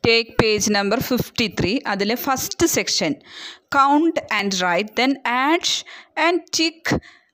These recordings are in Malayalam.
take page number fifty three അതിലെ first section count and write then add and tick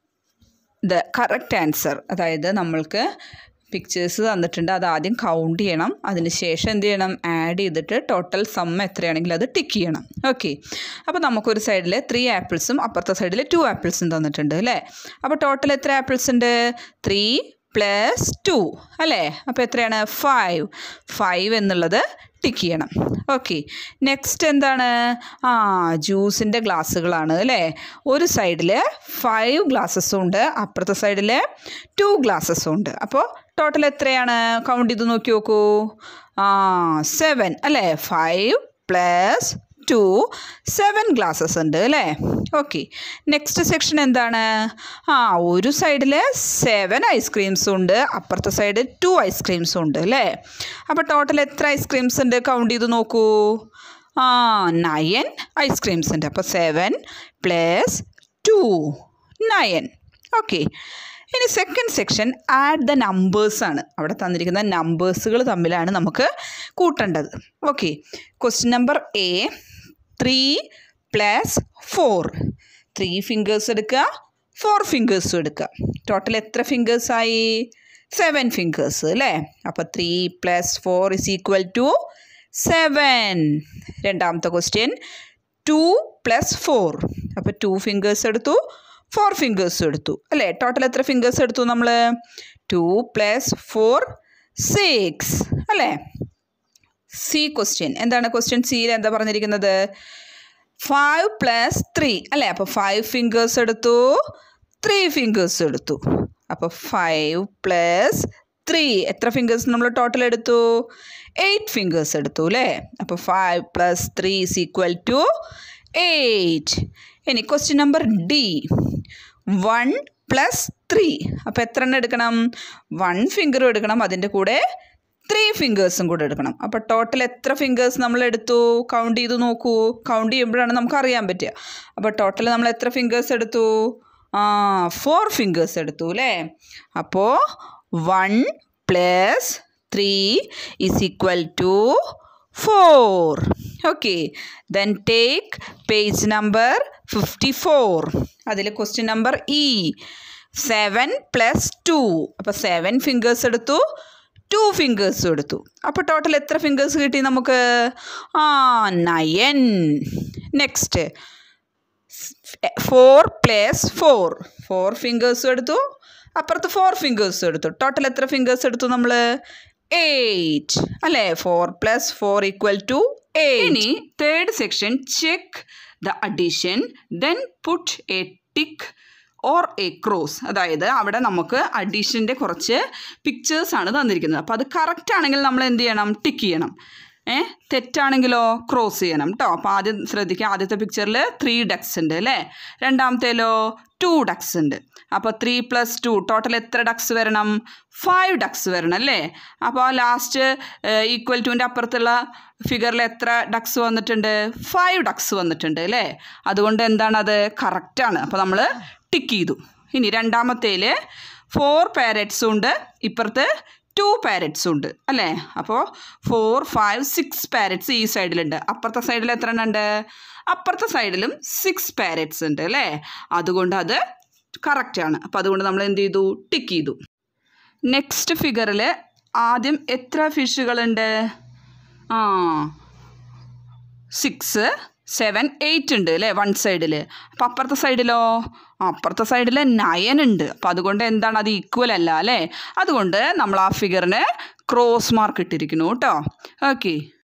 the correct answer അതായത് നമ്മൾക്ക് പിക്ചേഴ്സ് തന്നിട്ടുണ്ട് അത് ആദ്യം കൗണ്ട് ചെയ്യണം അതിന് ശേഷം എന്ത് ചെയ്യണം ആഡ് ചെയ്തിട്ട് ടോട്ടൽ സമ്മ എത്രയാണെങ്കിൽ അത് ടിക്ക് ചെയ്യണം ഓക്കെ അപ്പോൾ നമുക്കൊരു സൈഡിൽ ത്രീ ആപ്പിൾസും അപ്പുറത്തെ സൈഡിൽ ടു ആപ്പിൾസും തന്നിട്ടുണ്ട് അല്ലേ അപ്പോൾ ടോട്ടൽ എത്ര ആപ്പിൾസ് ഉണ്ട് ത്രീ പ്ലസ് ടു അല്ലേ അപ്പോൾ എത്രയാണ് ഫൈവ് ഫൈവ് എന്നുള്ളത് ടിക്ക് ചെയ്യണം ഓക്കെ നെക്സ്റ്റ് എന്താണ് ആ ജ്യൂസിൻ്റെ ഗ്ലാസ്സുകളാണ് അല്ലേ ഒരു സൈഡിൽ ഫൈവ് ഗ്ലാസ്സസും ഉണ്ട് അപ്പുറത്തെ സൈഡിൽ ടു ഗ്ലാസ്സസും ഉണ്ട് അപ്പോൾ ടോട്ടൽ എത്രയാണ് കൗണ്ട് ചെയ്ത് നോക്കി നോക്കൂ ആ സെവൻ അല്ലേ five plus two seven glasses ഉണ്ട് അല്ലേ ഓക്കെ നെക്സ്റ്റ് സെക്ഷൻ എന്താണ് ആ ഒരു സൈഡിൽ സെവൻ ഐസ്ക്രീംസും ഉണ്ട് അപ്പുറത്തെ സൈഡ് ടു ഐസ്ക്രീംസും ഉണ്ട് അല്ലേ അപ്പോൾ ടോട്ടൽ എത്ര ഐസ്ക്രീംസ് ഉണ്ട് കൗണ്ട് ചെയ്ത് നോക്കൂ ആ നയൻ ഐസ്ക്രീംസ് ഉണ്ട് അപ്പോൾ seven plus two nine okay ഇനി second section add the numbers ആണ് അവിടെ തന്നിരിക്കുന്ന നമ്പേഴ്സുകൾ തമ്മിലാണ് നമുക്ക് കൂട്ടേണ്ടത് okay question number A three plus four three fingers എടുക്കുക ഫോർ ഫിംഗേഴ്സും എടുക്കുക ടോട്ടൽ എത്ര ഫിംഗേഴ്സായി സെവൻ ഫിംഗേഴ്സ് അല്ലേ അപ്പോൾ three plus four is equal to seven രണ്ടാമത്തെ ക്വസ്റ്റ്യൻ ടു പ്ലസ് ഫോർ അപ്പോൾ ടു ഫിംഗേഴ്സ് എടുത്തു ഫോർ ഫിംഗേഴ്സും എടുത്തു അല്ലേ ടോട്ടൽ എത്ര ഫിംഗേഴ്സ് എടുത്തു നമ്മൾ ടു പ്ലസ് ഫോർ സിക്സ് അല്ലേ സി ക്വസ്റ്റ്യൻ എന്താണ് ക്വസ്റ്റ്യൻ സിയിൽ എന്താ പറഞ്ഞിരിക്കുന്നത് ഫൈവ് പ്ലസ് ത്രീ അല്ലേ അപ്പോൾ ഫൈവ് ഫിംഗേഴ്സ് എടുത്തു ത്രീ ഫിംഗേഴ്സ് എടുത്തു അപ്പോൾ ഫൈവ് പ്ലസ് ത്രീ എത്ര ഫിംഗേഴ്സ് നമ്മൾ ടോട്ടൽ എടുത്തു എയ്റ്റ് ഫിംഗേഴ്സ് എടുത്തു അല്ലേ അപ്പോൾ five plus three is equal to eight ഇനി question number D one plus three അപ്പോൾ എത്ര എണ്ണം എടുക്കണം വൺ ഫിംഗറും എടുക്കണം അതിൻ്റെ കൂടെ ത്രീ ഫിംഗേഴ്സും കൂടെ എടുക്കണം അപ്പോൾ ടോട്ടൽ എത്ര ഫിംഗേഴ്സ് നമ്മൾ എടുത്തു കൗണ്ട് ചെയ്ത് നോക്കൂ കൗണ്ട് ചെയ്യുമ്പോഴാണ് നമുക്ക് അറിയാൻ പറ്റുക അപ്പോൾ ടോട്ടൽ നമ്മൾ എത്ര ഫിംഗേഴ്സ് എടുത്തു ആ ഫോർ ഫിംഗേഴ്സ് എടുത്തു അല്ലേ അപ്പോൾ one plus three is equal to four okay then take page number fifty four അതിൽ question number E seven plus two അപ്പോൾ സെവൻ ഫിംഗേഴ്സ് എടുത്തു ടു ഫിംഗേഴ്സും എടുത്തു അപ്പോൾ ടോട്ടൽ എത്ര ഫിംഗേഴ്സ് കിട്ടി നമുക്ക് ആ nine next four plus four four ഫിംഗേഴ്സും എടുത്തു അപ്പുറത്ത് ഫോർ ഫിംഗേഴ്സും എടുത്തു ടോട്ടൽ എത്ര ഫിംഗേഴ്സ് എടുത്തു നമ്മൾ എയ്റ്റ് അല്ലേ four plus four equal to ഇനി third section check the addition then put a tick or a cross അതായത് അവിടെ നമുക്ക് അഡീഷൻ്റെ കുറച്ച് പിക്ചേഴ്സാണ് തന്നിരിക്കുന്നത് അപ്പോൾ അത് കറക്റ്റ് ആണെങ്കിൽ നമ്മൾ എന്ത് ചെയ്യണം ടിക്ക് ചെയ്യണം ഏ തെറ്റാണെങ്കിലോ ക്രോസ് ചെയ്യണം കേട്ടോ അപ്പോൾ ആദ്യം ശ്രദ്ധിക്കുക ആദ്യത്തെ പിക്ചറിൽ ത്രീ ഡക്സ് ഉണ്ട് അല്ലേ രണ്ടാമത്തേലോ ടു ഡക്സ് ഉണ്ട് അപ്പോൾ ത്രീ പ്ലസ് ടു ടോട്ടൽ എത്ര ഡക്സ് വരണം ഫൈവ് ഡക്സ് വരണം അല്ലേ അപ്പോൾ ലാസ്റ്റ് ഈക്വൽ ടുവിൻ്റെ അപ്പുറത്തുള്ള ഫിഗറിൽ എത്ര ഡക്സ് വന്നിട്ടുണ്ട് ഫൈവ് ഡക്സ് വന്നിട്ടുണ്ട് അല്ലേ അതുകൊണ്ട് എന്താണ് അത് കറക്റ്റാണ് അപ്പോൾ നമ്മൾ ടിക്ക് ചെയ്തു ഇനി രണ്ടാമത്തേൽ ഫോർ പാരറ്റ്സും ഉണ്ട് ഇപ്പുറത്ത് ടു പാരറ്റ്സും ഉണ്ട് അല്ലേ അപ്പോൾ ഫോർ ഫൈവ് സിക്സ് പാരറ്റ്സ് ഈ സൈഡിലുണ്ട് അപ്പുറത്തെ സൈഡിൽ എത്ര എണ്ണം ഉണ്ട് അപ്പുറത്തെ സൈഡിലും സിക്സ് പാരറ്റ്സ് ഉണ്ട് അല്ലേ അതുകൊണ്ട് അത് കറക്റ്റാണ് അപ്പോൾ അതുകൊണ്ട് നമ്മൾ എന്ത് ചെയ്തു ടിക്ക് ചെയ്തു നെക്സ്റ്റ് ഫിഗറിൽ ആദ്യം എത്ര ഫിഷുകളുണ്ട് ആ സിക്സ് സെവൻ എയ്റ്റ് ഉണ്ട് അല്ലേ വൺ സൈഡിൽ അപ്പോൾ അപ്പുറത്തെ സൈഡിലോ അപ്പുറത്തെ സൈഡിൽ നയൻ ഉണ്ട് അപ്പോൾ അതുകൊണ്ട് എന്താണ് അത് ഈക്വൽ അല്ല അല്ലേ അതുകൊണ്ട് നമ്മൾ ആ ഫിഗറിന് ക്രോസ് മാർക്ക് ഇട്ടിരിക്കുന്നു കേട്ടോ ഓക്കെ